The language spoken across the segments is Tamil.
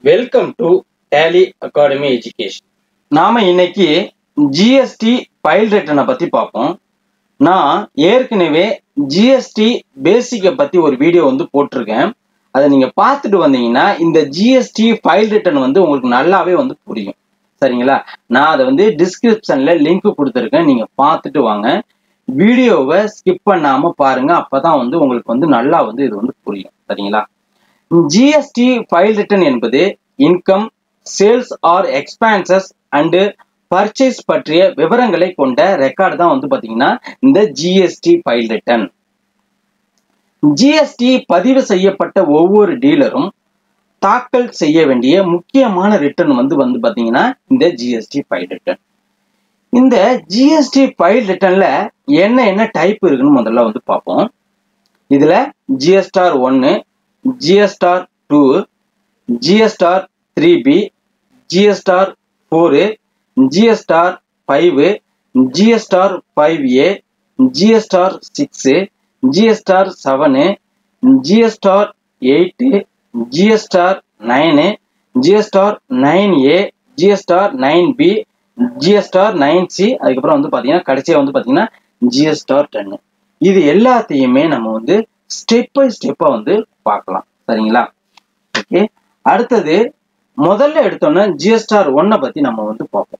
welcome to Tally academy education நாம இன்னைக்கு ஜிஎஸ்டி ஃபைல் ரிட்டனை பத்தி பார்ப்போம் நான் ஏற்கனவே ஜிஎஸ்டி பேசிக்கை பத்தி ஒரு வீடியோ வந்து போட்டிருக்கேன் அதை நீங்க பார்த்துட்டு வந்தீங்கன்னா இந்த ஜிஎஸ்டி ஃபைல் ரிட்டர்ன் வந்து உங்களுக்கு நல்லாவே வந்து புரியும் சரிங்களா நான் அதை வந்து டிஸ்கிரிப்ஷன்ல லிங்க் கொடுத்துருக்கேன் நீங்க பார்த்துட்டு வாங்க வீடியோவை ஸ்கிப் பண்ணாம பாருங்க அப்பதான் வந்து உங்களுக்கு வந்து நல்லா வந்து இது வந்து புரியும் சரிங்களா ஜிஎஸ்டி ஃபைல் ரிட்டர்ன் என்பது income sales or expenses and purchase பற்றிய விவரங்களை கொண்ட ரெக்கார்டு தான் வந்து பாத்தீங்கன்னா இந்த ஜிஎஸ்டி ஃபைல் ரிட்டர்ன் ஜிஎஸ்டி பதிவு செய்யப்பட்ட ஒவ்வொரு டீலரும் தாக்கல் செய்ய வேண்டிய முக்கியமான ரிட்டர்ன் வந்து வந்து பாத்தீங்கன்னா இந்த ஜிஎஸ்டி ஃபைல் ரிட்டர்ன் இந்த ஜிஎஸ்டி ஃபைல் ரிட்டர்ன்ல என்ன என்ன டைப் இருக்குன்னு முதல்ல வந்து பார்ப்போம் இதுல ஜிஎஸ்டார் ஒன்னு GSTR two GSTR three B GSTR four GSTR five GSTR five A GSTR six GSTR seven GSTR eight GSTR nine GSTR nine A GSTR nine B GSTR nine C அதுக்கப்புறம் வந்து பார்த்தீங்கன்னா கடைசியாக வந்து பார்த்தீங்கன்னா ஜிஎஸ்டார் டென்னு இது எல்லாத்தையுமே நம்ம வந்து ஸ்டெப் பை ஸ்டெப்பாக வந்து பார்க்கலாம் சரிங்களா ஓகே அடுத்தது முதல்ல எடுத்தோன்னா ஜிஎஸ்டார் ஒன்னை பற்றி நம்ம வந்து பார்ப்போம்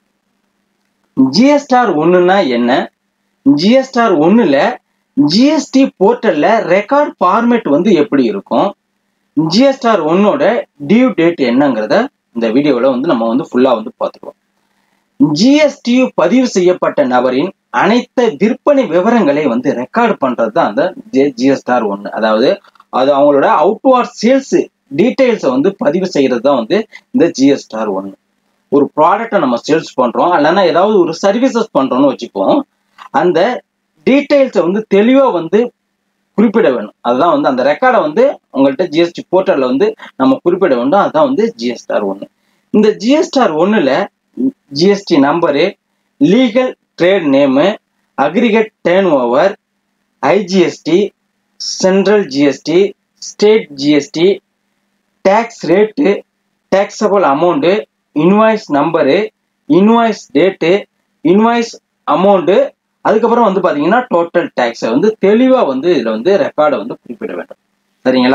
ஜிஎஸ்டார் ஒன்றுனா என்ன ஜிஎஸ்டார் ஒன்றில் ஜிஎஸ்டி போர்ட்டல்ல ரெக்கார்ட் ஃபார்மேட் வந்து எப்படி இருக்கும் ஜிஎஸ்டார் ஒன்னோட டியூ டேட் என்னங்கிறத இந்த வீடியோவில் வந்து நம்ம வந்து ஃபுல்லாக வந்து பார்த்துக்குவோம் ஜிஎஸ்டி பதிவு செய்யப்பட்ட நபரின் அனைத்து விற்பனை விவரங்களை வந்து ரெக்கார்ட் பண்றது தான் அந்த ஜிஎஸ்டார் ஒன்று அதாவது அது அவங்களோட அவுட்வார்ட் சேல்ஸ் டீடைல்ஸை வந்து பதிவு செய்யறது தான் வந்து இந்த ஜிஎஸ்டார் ஒன்று ஒரு ப்ராடக்டை நம்ம சேல்ஸ் பண்றோம் இல்லைன்னா ஏதாவது ஒரு சர்வீசஸ் பண்றோம்னு வச்சுப்போம் அந்த டீடைல்ஸை வந்து தெளிவாக வந்து குறிப்பிட வேணும் அதுதான் வந்து அந்த ரெக்கார்டை வந்து உங்கள்கிட்ட ஜிஎஸ்டி போர்ட்டலில் வந்து நம்ம குறிப்பிட வேண்டும் அதுதான் வந்து ஜிஎஸ்டார் ஒன்று இந்த ஜிஎஸ்டார் ஒன்றில் GST number legal trade name aggregate turnover IGST central GST state GST tax rate taxable amount invoice number invoice date invoice amount அதுக்கப்புறம் வந்து பார்த்தீங்கன்னா டோட்டல் டேக்ஸை வந்து தெளிவாக வந்து இதில் வந்து ரெக்கார்டை வந்து குறிப்பிட வேண்டும் சரிங்களா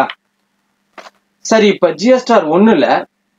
சரி இப்போ ஜிஎஸ்டார் ஒன்றில்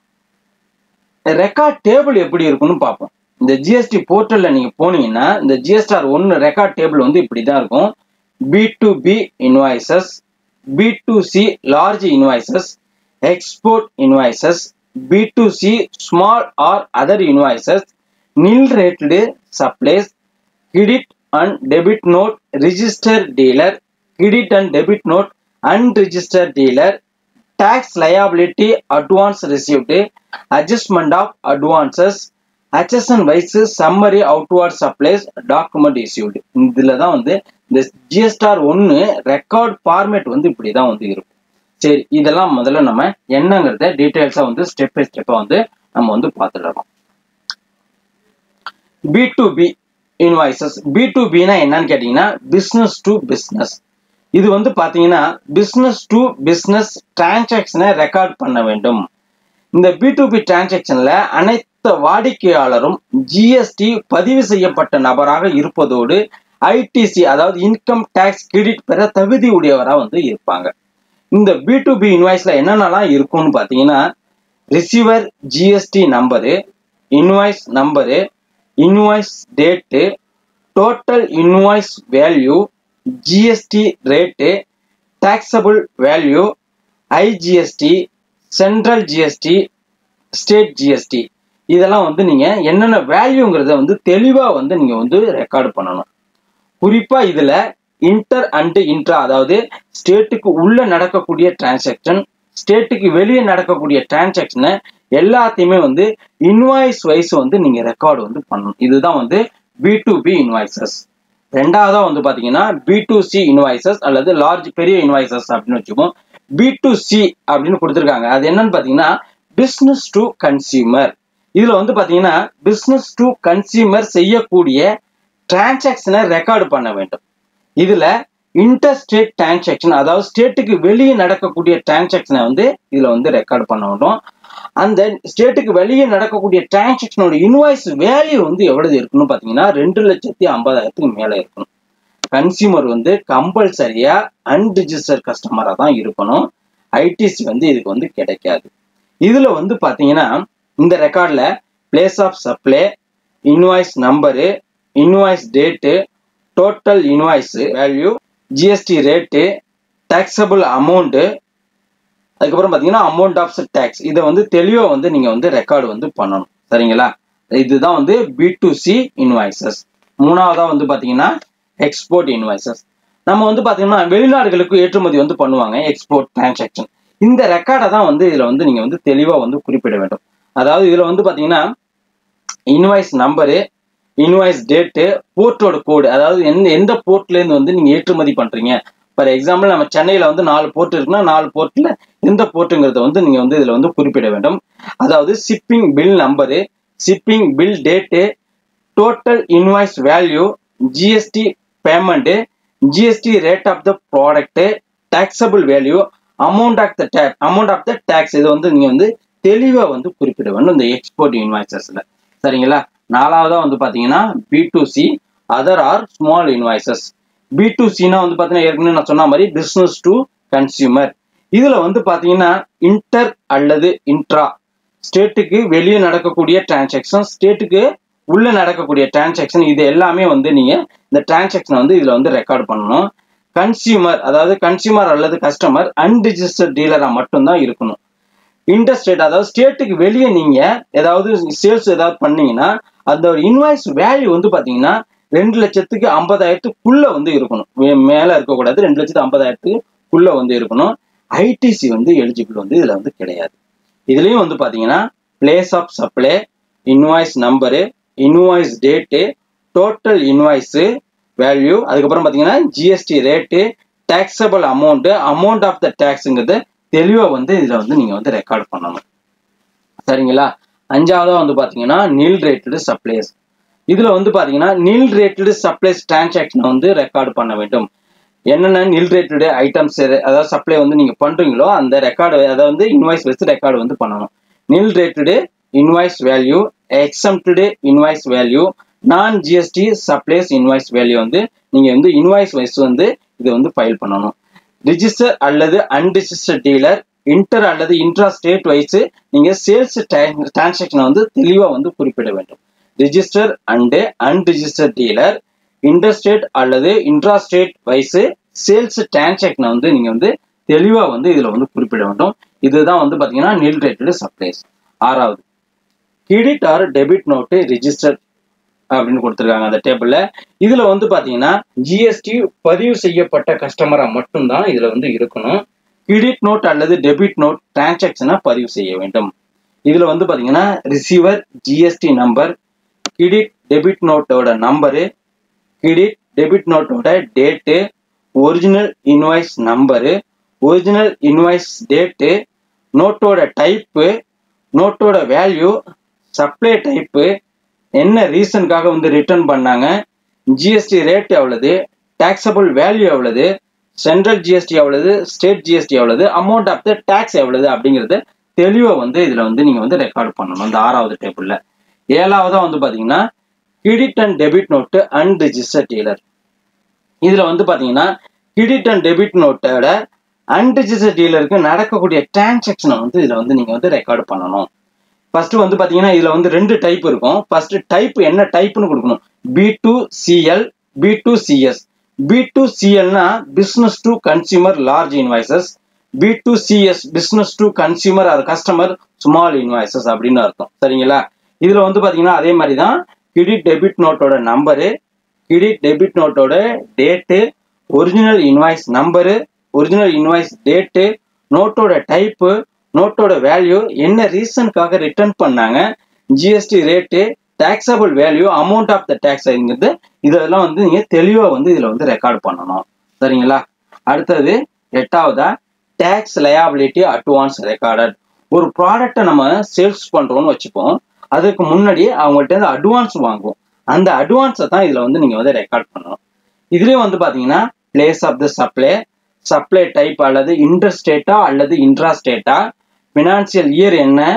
ரெக்கார்ட் டேபிள் எப்படி இருக்குன்னு பார்ப்போம் இந்த ஜிஎஸ்டி போர்ட்டலில் நீங்கள் போனீங்கன்னா இந்த ஜிஎஸ்டார் ஒன்று ரெக்கார்ட் டேபிள் வந்து இப்படி தான் இருக்கும் B to B invoices B to C large invoices export invoices B to C small or other invoices nil rated supplies credit and debit note register dealer credit and debit note unregister dealer tax liability advance received adjustment of advances HSN wise summary outward supplies document issued இதுல தான் வந்து இந்த ஜிஎஸ்டார் ஒன்று ரெக்கார்ட் ஃபார்மேட் வந்து இப்படி தான் வந்து இருக்கும் சரி இதெல்லாம் முதல்ல நம்ம என்னங்கிறத டீட்டெயில்ஸாக வந்து ஸ்டெப் பை ஸ்டெப்பாக வந்து நம்ம வந்து பார்த்துடலாம் B to B invoices B to பினா என்னன்னு கேட்டிங்கன்னா பிஸ்னஸ் டு பிஸ்னஸ் இது வந்து பாத்தீங்கன்னா பிசினஸ் டு பிசினஸ் டிரான்சாக்சனை ரெக்கார்ட் பண்ண வேண்டும் இந்த பி டு பி டிரான்சாக்சன்ல அனைத்து வாடிக்கையாளரும் ஜிஎஸ்டி பதிவு செய்யப்பட்ட நபராக இருப்பதோடு ஐடிசி அதாவது இன்கம் டேக்ஸ் கிரெடிட் பெற தகுதி உடையவராக வந்து இருப்பாங்க இந்த பி டு பி இன்வாய்ஸ்ல என்னென்னலாம் இருக்கும்னு பார்த்தீங்கன்னா receiver GST number invoice number invoice date total invoice value GST rate taxable value IGST central GST state GST இதெல்லாம் வந்து நீங்கள் என்னென்ன வேல்யூங்கிறத வந்து தெளிவாக வந்து நீங்கள் வந்து ரெக்கார்டு பண்ணணும் குறிப்பாக இதில் இன்டர் அண்டு இன்ட்ரா அதாவது ஸ்டேட்டுக்கு உள்ள நடக்கக்கூடிய டிரான்சாக்ஷன் ஸ்டேட்டுக்கு வெளியே நடக்கக்கூடிய டிரான்சாக்ஷனை எல்லாத்தையுமே வந்து இன்வாய்ஸ் வைஸ் வந்து நீங்கள் ரெக்கார்டு வந்து பண்ணணும் இதுதான் வந்து பி டு பி இன்வாய்சஸ் ரெண்டாவதா வந்து பாத்தீங்கன்னா பி டு சி இன்வாய்சஸ் அல்லது லார்ஜ் பெரிய இன்வாய்சஸ் அப்படின்னு வச்சுப்போம் பி டு சி அப்படின்னு கொடுத்துருக்காங்க அது என்னன்னு பாத்தீங்கன்னா பிசினஸ் டு கன்சியூமர் இதுல வந்து பாத்தீங்கன்னா பிசினஸ் டு கன்சியூமர் செய்யக்கூடிய டிரான்சாக்ஷனை ரெக்கார்டு பண்ண வேண்டும் இதுல இன்டர் ஸ்டேட் டிரான்சாக்ஷன் அதாவது ஸ்டேட்டுக்கு வெளியே நடக்கக்கூடிய டிரான்சாக்ஷனை வந்து இதுல வந்து ரெக்கார்ட் பண்ண வேண்டும் அந்த ஸ்டேட்டுக்கு வெளியே நடக்கக்கூடிய டிரான்சாக்ஷனோட இன்வாய்ஸ் வேல்யூ வந்து எவ்வளவு இருக்கணும் பாத்தீங்கன்னா ரெண்டு லட்சத்தி ஐம்பதாயிரத்துக்கு மேல இருக்கணும் கன்சியூமர் வந்து கம்பல்சரியா அன்ரிஜிஸ்டர் கஸ்டமரா தான் இருக்கணும் ஐடிசி வந்து இதுக்கு வந்து கிடைக்காது இதுல வந்து பாத்தீங்கன்னா இந்த ரெக்கார்ட்ல place of supply invoice number invoice date total invoice value GST rate taxable amount அதுக்கப்புறம் பார்த்தீங்கன்னா அமௌண்ட் ஆஃப் டேக்ஸ் இதை வந்து தெளிவாக வந்து நீங்கள் வந்து ரெக்கார்டு வந்து பண்ணணும் சரிங்களா இதுதான் வந்து பி டு சி இன்வாய்சஸ் மூணாவதாக வந்து பார்த்தீங்கன்னா எக்ஸ்போர்ட் இன்வாய்சஸ் நம்ம வந்து பார்த்தீங்கன்னா வெளிநாடுகளுக்கு ஏற்றுமதி வந்து பண்ணுவாங்க எக்ஸ்போர்ட் டிரான்சாக்ஷன் இந்த ரெக்கார்டை தான் வந்து இதில் வந்து நீங்கள் வந்து தெளிவாக வந்து குறிப்பிட வேண்டும் அதாவது இதில் வந்து பார்த்தீங்கன்னா இன்வாய்ஸ் நம்பரு இன்வாய்ஸ் டேட்டு போர்ட்டோட கோடு அதாவது எந்த எந்த போர்ட்லேருந்து வந்து நீங்கள் ஏற்றுமதி பண்ணுறீங்க ஃபார் எக்ஸாம்பிள் நம்ம சென்னையில் வந்து நாலு போர்ட் இருக்குன்னா நாலு போர்ட்டில் எந்த போர்ட்டுங்கிறத வந்து நீங்கள் வந்து இதில் வந்து குறிப்பிட வேண்டும் அதாவது shipping bill number shipping bill date total invoice value GST payment GST rate of the product taxable value amount of the tax amount of the tax இது வந்து நீங்கள் வந்து தெளிவாக வந்து குறிப்பிட வேண்டும் இந்த எக்ஸ்போர்ட் இன்வாய்சஸில் சரிங்களா நாலாவதாக வந்து பார்த்தீங்கன்னா B to C other or small invoices B to சினா வந்து பார்த்தீங்கன்னா ஏற்கனவே நான் சொன்ன மாதிரி பிஸ்னஸ் டு கன்சியூமர் இதில் வந்து பார்த்தீங்கன்னா இன்டர் அல்லது இன்ட்ரா ஸ்டேட்டுக்கு வெளியே நடக்கக்கூடிய டிரான்சாக்ஷன் ஸ்டேட்டுக்கு உள்ள நடக்கக்கூடிய டிரான்சாக்ஷன் இது எல்லாமே வந்து நீங்க இந்த டிரான்சாக்ஷனை வந்து இதுல வந்து ரெக்கார்ட் பண்ணணும் கன்சியூமர் அதாவது கன்சியூமர் அல்லது கஸ்டமர் அன்ரிஜிஸ்டர்ட் டீலரா மட்டும்தான் இருக்கணும் இன்டர்ஸ்டேட் அதாவது ஸ்டேட்டுக்கு வெளியே நீங்க ஏதாவது சேல்ஸ் ஏதாவது பண்ணீங்கன்னா அந்த இன்வாய்ஸ் வேல்யூ வந்து பாத்தீங்கன்னா ரெண்டு லட்சத்துக்கு ஐம்பதாயிரத்துக்குள்ள வந்து இருக்கணும் மே- மேல இருக்கக்கூடாது ரெண்டு லட்சத்து ஐம்பதாயிரத்துக்குள்ள வந்து இருக்கணும் ஐடிசி வந்து எலிஜிபிள் வந்து இதுல வந்து கிடையாது இதுலயும் வந்து பாத்தீங்கன்னா place of supply invoice number invoice date total invoice value அதுக்கப்புறம் பாத்தீங்கன்னா GST rate taxable amount amount of the டேக்ஸுங்கிறது தெளிவா வந்து இதுல வந்து நீங்க வந்து ரெக்கார்ட் பண்ணணும் சரிங்களா அஞ்சாவதா வந்து பாத்தீங்கன்னா நில் ரேட்டடு சப்ளைஸ் இதுல வந்து பாத்தீங்கன்னா நில் ரேட்டடு சப்ளைஸ் டிரான்சாக்ஷனை வந்து ரெக்கார்ட் பண்ண வேண்டும் என்னென்ன நில் ரேட்டடு ஐட்டம்ஸ் அதாவது சப்ளை வந்து நீங்க பண்றீங்களோ அந்த ரெக்கார்டு அதை வந்து இன்வாய்ஸ் வச்சு ரெக்கார்டு வந்து பண்ணணும் nil rated invoice value exempted invoice value non GST supplies invoice value வந்து நீங்க வந்து இன்வாய்ஸ் வைஸ் வந்து இதை வந்து ஃபைல் பண்ணணும் ரிஜிஸ்டர் அல்லது அன்ரிஜிஸ்டர் டீலர் இன்டர் அல்லது இன்ட்ரா ஸ்டேட் வைஸ் நீங்க சேல்ஸ் டிரான்சாக்ஷனை வந்து தெளிவா வந்து குறிப்பிட வேண்டும் register and unregister dealer interstate அல்லது இன்ட்ரா ஸ்டேட் வைஸ் சேல்ஸ் டிரான்சாக்ஷனை வந்து நீங்க வந்து தெளிவா வந்து இதுல வந்து குறிப்பிட வேண்டும் இதுதான் வந்து பாத்தீங்கன்னா நில் ரேட்டடு சப்ளைஸ் ஆறாவது credit or debit note register அப்படின்னு கொடுத்துருக்காங்க அந்த டேபிள்ல இதுல வந்து பாத்தீங்கன்னா ஜிஎஸ்டி பதிவு செய்யப்பட்ட கஸ்டமரா மட்டும்தான் இதுல வந்து இருக்கணும் கிரெடிட் நோட் அல்லது டெபிட் நோட் டிரான்சாக்ஷனை பதிவு செய்ய வேண்டும் இதுல வந்து பாத்தீங்கன்னா receiver GST number credit debit நோட்டோட நம்பரு கிரெடிட் டெபிட் நோட்டோட date original invoice number original invoice date நோட்டோட டைப்பு நோட்டோட வேல்யூ சப்ளை டைப்பு என்ன ரீசனுக்காக வந்து ரிட்டர்ன் பண்ணாங்க ஜிஎஸ்டி ரேட் எவ்வளவு டாக்ஸபிள் வேல்யூ எவ்வளவு சென்ட்ரல் ஜிஎஸ்டி எவ்வளவு ஸ்டேட் ஜிஎஸ்டி எவ்வளவு அமௌண்ட் ஆஃப் த டேக்ஸ் எவ்வளவு அப்படிங்கறத தெளிவா வந்து இதுல வந்து நீங்க வந்து ரெக்கார்ட் பண்ணணும் இந்த ஆறாவது டேபிள்ல ஏழாவதா வந்து பாத்தீங்கன்னா credit and debit note unregister dealer இதுல வந்து பாத்தீங்கன்னா கிரெடிட் அண்ட் டெபிட் நோட்டோட அன்ரிஜிஸ்டர் டீலருக்கு நடக்கக்கூடிய டிரான்சாக்ஷனை வந்து இதுல வந்து நீங்க வந்து ரெக்கார்ட் பண்ணணும் ஃபர்ஸ்ட் வந்து பாத்தீங்கன்னா இதுல வந்து ரெண்டு டைப் இருக்கும் ஃபர்ஸ்ட் டைப் என்ன டைப்னு கொடுக்கணும் B to CL B to CS B to சிஎல்னா business to consumer large invoices B to CS business to consumer அது கஸ்டமர் ஸ்மால் இன்வாய்சஸ் அப்படின்னு அர்த்தம் சரிங்களா இதுல வந்து பாத்தீங்கன்னா அதே மாதிரி தான் கிரெடிட் டெபிட் நோட்டோட நம்பரு கிரெடிட் டெபிட் நோட்டோட date original invoice number original invoice date நோட்டோட டைப்பு நோட்டோட வேல்யூ என்ன ரீசனுக்காக ரிட்டர்ன் பண்ணாங்க GST rate taxable value amount of the டேக்ஸ்ங்கிறது இதெல்லாம் வந்து நீங்க தெளிவா வந்து இதுல வந்து ரெக்கார்ட் பண்ணணும் சரிங்களா அடுத்தது எட்டாவதா டேக்ஸ் லயபிலிட்டி அட்வான்ஸ் ரெக்கார்டட் ஒரு ப்ராடக்ட்டை நம்ம சேல்ஸ் பண்றோம்னு வச்சுப்போம் அதுக்கு முன்னாடி அவங்கள்ட்ட இருந்து அட்வான்ஸ் வாங்குவோம் அந்த அட்வான்ஸை தான் இதுல வந்து நீங்க வந்து ரெக்கார்ட் பண்ணணும் இதுலயும் வந்து பாத்தீங்கன்னா place of the supply supply type அல்லது இன்டர் ஸ்டேட்டா அல்லது இன்ட்ரா ஸ்டேட்டா ஃபினான்சியல் இயர் என்ன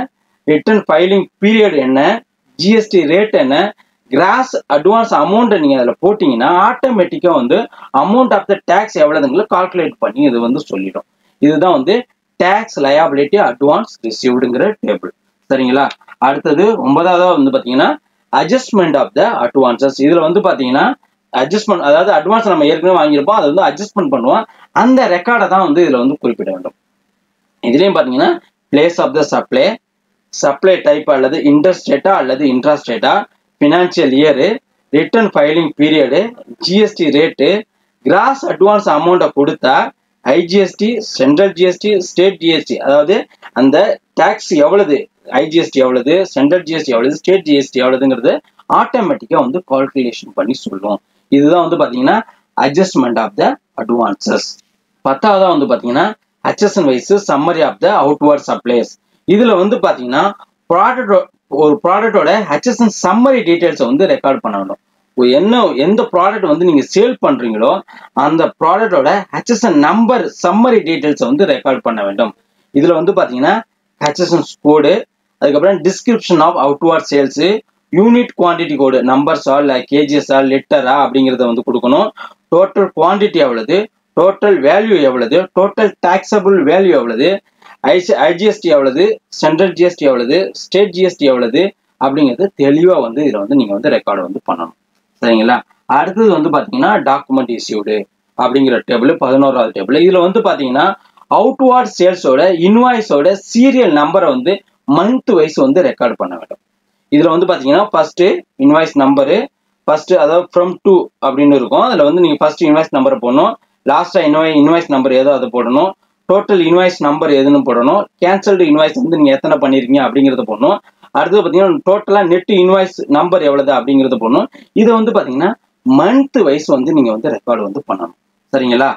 ரிட்டர்ன் ஃபைலிங் பீரியட் என்ன ஜிஎஸ்டி ரேட் என்ன கிராஸ் அட்வான்ஸ் அமௌண்ட்டை நீங்கள் அதில் போட்டிங்கன்னா ஆட்டோமேட்டிக்காக வந்து அமௌண்ட் ஆஃப் த டேக்ஸ் எவ்வளோதுங்களை கால்குலேட் பண்ணி இது வந்து சொல்லிடும் இதுதான் வந்து டேக்ஸ் லயபிலிட்டி அட்வான்ஸ் ரிசீவ்டுங்கிற டேபிள் சரிங்களா அடுத்தது ஒன்பதாவது வந்து பார்த்தீங்கன்னா அட்ஜஸ்ட்மெண்ட் ஆஃப் த அட்வான்சஸ் இதில் வந்து பார்த்தீங்கன்னா அட்ஜஸ்ட்மெண்ட் அதாவது அட்வான்ஸ் நம்ம ஏற்கனவே வாங்கியிருப்போம் அதை வந்து அட்ஜஸ்ட்மெண்ட் பண்ணுவோம் அந்த ரெக்கார்டை தான் வந்து இதில் வந்து குறிப்பிட வேண்டும் இதுலேயும் பார்த்தீங்கன்னா place of the supply supply type அல்லது இன்டர்ஸ்டேட்டா அல்லது இன்ட்ராஸ்டேட்டா financial year return filing period GST rate gross advance அமௌண்ட்டை கொடுத்தா IGST central GST state GST அதாவது அந்த டேக்ஸ் எவ்வளவு ஐஜிஎஸ்டி எவ்வளவு சென்ட்ரல் ஜிஎஸ்டி எவ்வளவு ஸ்டேட் ஜிஎஸ்டி எவ்வளவுங்கிறது ஆட்டோமேட்டிக்காக வந்து கால்குலேஷன் பண்ணி சொல்லும் இதுதான் வந்து பார்த்தீங்கன்னா அட்ஜஸ்ட்மெண்ட் ஆஃப் த அட்வான்சஸ் பத்தாவதா வந்து பார்த்தீங்கன்னா HSN wise summary of the outward supplies இதுல வந்து பாத்தீங்கன்னா ப்ராடக்ட் ஒரு ப்ராடக்டோட ஹெச்எஸ்என் சம்மரி டீடைல்ஸை வந்து ரெக்கார்ட் பண்ண வேண்டும் என்ன எந்த ப்ராடக்ட் வந்து நீங்க சேல் பண்றீங்களோ அந்த ப்ராடக்டோட ஹெச்எஸ்என் நம்பர் சம்மரி டீடைல்ஸை வந்து ரெக்கார்ட் பண்ண வேண்டும் இதுல வந்து பாத்தீங்கன்னா ஹெச்எஸ்என் கோடு அதுக்கப்புறம் description of outward sales unit quantity code நம்பர்ஸா இல்லை கேஜிஎஸ்ஆ லிட்டரா அப்படிங்கிறத வந்து கொடுக்கணும் டோட்டல் குவான்டிட்டி எவ்வளவு டோட்டல் வேல்யூ எவ்வளவு டோட்டல் டாக்ஸபிள் வேல்யூ எவ்வளவு ஐசி ஐஜிஎஸ்டி எவ்வளவு சென்ட்ரல் ஜிஎஸ்டி எவ்வளவு ஸ்டேட் ஜிஎஸ்டி எவ்வளவு அப்படிங்கிறது தெளிவாக வந்து இதில் வந்து நீங்கள் வந்து ரெக்கார்டு வந்து பண்ணணும் சரிங்களா அடுத்தது வந்து பார்த்தீங்கன்னா டாக்குமெண்ட் இஷ்யூடு அப்படிங்கிற டேபிள் பதினோராவது டேபிள் இதில் வந்து பார்த்தீங்கன்னா அவுட்வார்ட் சேல்ஸோட இன்வாய்ஸோட சீரியல் நம்பரை வந்து மந்த் வைஸ் வந்து ரெக்கார்ட் பண்ண வேண்டும் இதில் வந்து பார்த்தீங்கன்னா ஃபர்ஸ்ட் இன்வாய்ஸ் நம்பரு ஃபர்ஸ்ட் அதாவது ஃப்ரம் டூ அப்படின்னு இருக்கும் அதில் வந்து நீங்கள் ஃபர்ஸ்ட் இன்வாய்ஸ் நம்பரை போடணும் லாஸ்ட்டாக இன்வாய் இன்வாய்ஸ் நம்பர் ஏதோ அதை போடணும் டோட்டல் இன்வாய்ஸ் நம்பர் எதுன்னு போடணும் கேன்சல்டு இன்வாய்ஸ் வந்து நீங்கள் எத்தனை பண்ணிருக்கீங்க அப்படிங்கிறத போடணும் அடுத்தது பார்த்தீங்கன்னா டோட்டலாக நெட் இன்வாய்ஸ் நம்பர் எவ்வளவு அப்படிங்கிறத போடணும் இதை வந்து பார்த்தீங்கன்னா மந்த் வைஸ் வந்து நீங்கள் வந்து ரெக்கார்டு வந்து பண்ணணும் சரிங்களா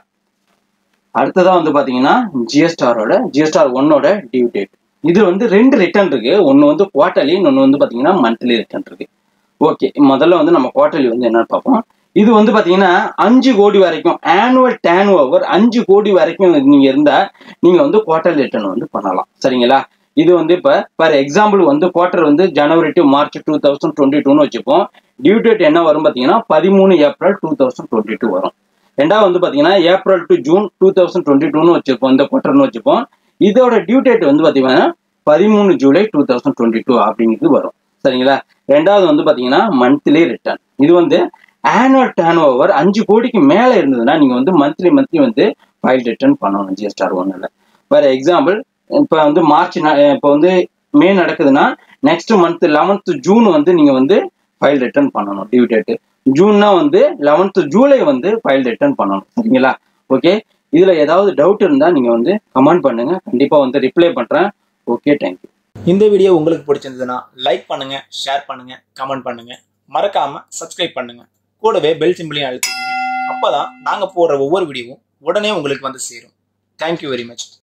அடுத்ததாக வந்து பார்த்தீங்கன்னா ஜிஎஸ்டாரோட ஜிஎஸ்டார் ஒன்னோட டியூ டேட் இது வந்து ரெண்டு ரிட்டர்ன் இருக்கு ஒன்று வந்து குவார்டர்லி இன்னொன்று வந்து பார்த்தீங்கன்னா மந்த்லி ரிட்டர்ன் இருக்கு ஓகே முதல்ல வந்து நம்ம குவார்டர்லி வந்து என்னன்னு பார்ப்போம் இது வந்து பாத்தீங்கன்னா அஞ்சு கோடி வரைக்கும் ஆனுவல் டேன் ஓவர் அஞ்சு கோடி வரைக்கும் நீங்க இருந்தா நீங்க வந்து குவார்டர் ரிட்டர்ன் வந்து பண்ணலாம் சரிங்களா இது வந்து இப்ப ஃபார் எக்ஸாம்பிள் வந்து குவார்டர் வந்து January to March two thousand twenty டூன்னு வச்சுப்போம் டியூ டேட் என்ன வரும் பாத்தீங்கன்னா பதிமூணு April two thousand twenty two வரும் ரெண்டாவது வந்து பாத்தீங்கன்னா April to June two thousand twenty டூன்னு வச்சிருப்போம் இந்த குவார்டர்னு வச்சுப்போம் இதோட டியூ டேட் வந்து பாத்தீங்கன்னா பதிமூணு July two thousand twenty two அப்படிங்கிறது வரும் சரிங்களா ரெண்டாவது வந்து பாத்தீங்கன்னா மந்த்லி ரிட்டர்ன் இது வந்து ஆனுவல் டேர்ன் ஓவர் அஞ்சு கோடிக்கு மேலே இருந்ததுன்னா நீங்கள் வந்து மந்த்லி மந்த்லி வந்து ஃபைல் ரிட்டர்ன் பண்ணணும் ஜிஎஸ்டார் ஒன்றில் ஃபார் எக்ஸாம்பிள் இப்போ வந்து மார்ச் இப்போ வந்து மே நடக்குதுன்னா நெக்ஸ்ட் மந்த் லெவன்த் ஜூன் வந்து நீங்கள் வந்து ஃபைல் ரிட்டர்ன் பண்ணணும் டியூ டேட்டு ஜூன்னா வந்து லெவன்த் ஜூலை வந்து ஃபைல் ரிட்டர்ன் பண்ணணும் சரிங்களா ஓகே இதில் ஏதாவது டவுட் இருந்தால் நீங்கள் வந்து கமெண்ட் பண்ணுங்கள் கண்டிப்பாக வந்து ரிப்ளை பண்ணுறேன் ஓகே தேங்க்யூ இந்த வீடியோ உங்களுக்கு பிடிச்சிருந்ததுன்னா லைக் பண்ணுங்க ஷேர் பண்ணுங்க கமெண்ட் பண்ணுங்க மறக்காம சப்ஸ்கிரைப் பண்ணுங்க கூடவே பெல் சிம்பிளையும் அழுத்திக்கங்க அப்பதான் நாங்க போடுற ஒவ்வொரு வீடியோவும் உடனே உங்களுக்கு வந்து சேரும் தேங்க்யூ வெரி மச்